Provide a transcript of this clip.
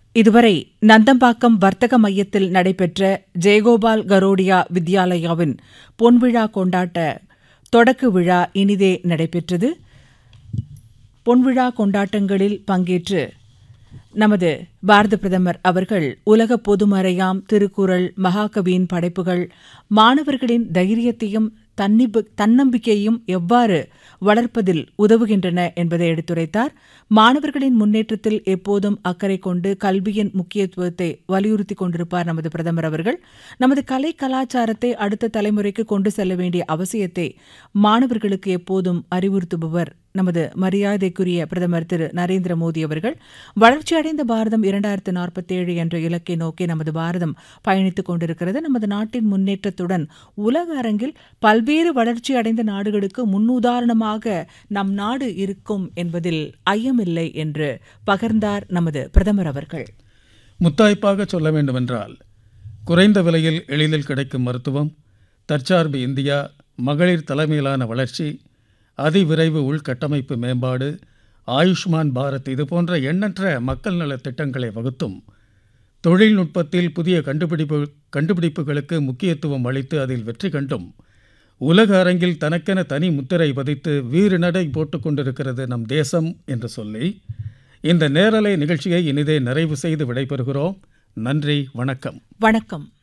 இதுவரை நந்தம்பாக்கம் வர்த்தக மையத்தில் நடைபெற்ற ஜெயகோபால் கரோடியா வித்யாலயாவின் பொன்விழா கொண்டாட்ட தொடக்க விழா இனிதே நடைபெற்றது பொன்விழா கொண்டாட்டங்களில் பங்கேற்று நமது பாரத பிரதமர் அவர்கள் உலக பொதுமறையாம் திருக்குறள் மகாகவியின் படைப்புகள் மாணவர்களின் தைரியத்தையும் தன்னிப்பு தன்னம்பிக்கையும் எவ்வாறு வளர்ப்பதில் உதவுகின்றன என்பதை எடுத்துரைத்தார் மாணவர்களின் முன்னேற்றத்தில் எப்போதும் அக்கறை கொண்டு கல்வியின் முக்கியத்துவத்தை வலியுறுத்தி கொண்டிருப்பார் நமது பிரதமர் அவர்கள் நமது கலை கலாச்சாரத்தை அடுத்த தலைமுறைக்கு கொண்டு செல்ல வேண்டிய அவசியத்தை மாணவர்களுக்கு எப்போதும் அறிவுறுத்துபவர் நமது மரியாதைக்குரிய பிரதமர் திரு நரேந்திர மோடி அவர்கள் வளர்ச்சியடைந்த பாரதம் இரண்டாயிரத்து நாற்பத்தேழு என்ற இலக்கை நோக்கி நமது பாரதம் பயணித்துக் கொண்டிருக்கிறது நமது நாட்டின் முன்னேற்றத்துடன் உலக அரங்கில் பல்வேறு வளர்ச்சியடைந்த நாடுகளுக்கு முன்னுதாரணமாக நம் நாடு இருக்கும் என்பதில் ஐயமில்லை என்று பகர்ந்தார் நமது பிரதமர் அவர்கள் முத்தாய்ப்பாக சொல்ல வேண்டுமென்றால் குறைந்த விலையில் எளிதில் கிடைக்கும் மருத்துவம் தற்சார்பு இந்தியா மகளிர் தலைமையிலான வளர்ச்சி அதிவிரைவு உள்கட்டமைப்பு மேம்பாடு ஆயுஷ்மான் பாரத் இது போன்ற எண்ணற்ற மக்கள் நலத் திட்டங்களை வகுத்தும் தொழில்நுட்பத்தில் புதிய கண்டுபிடிப்பு கண்டுபிடிப்புகளுக்கு முக்கியத்துவம் அளித்து அதில் வெற்றி கண்டும் உலக அரங்கில் தனக்கென தனி முத்திரை பதித்து வீறு நடை போட்டுக் கொண்டிருக்கிறது நம் தேசம் என்று சொல்லி இந்த நேரலை நிகழ்ச்சியை இனிதே நிறைவு செய்து விடைபெறுகிறோம் நன்றி வணக்கம் வணக்கம்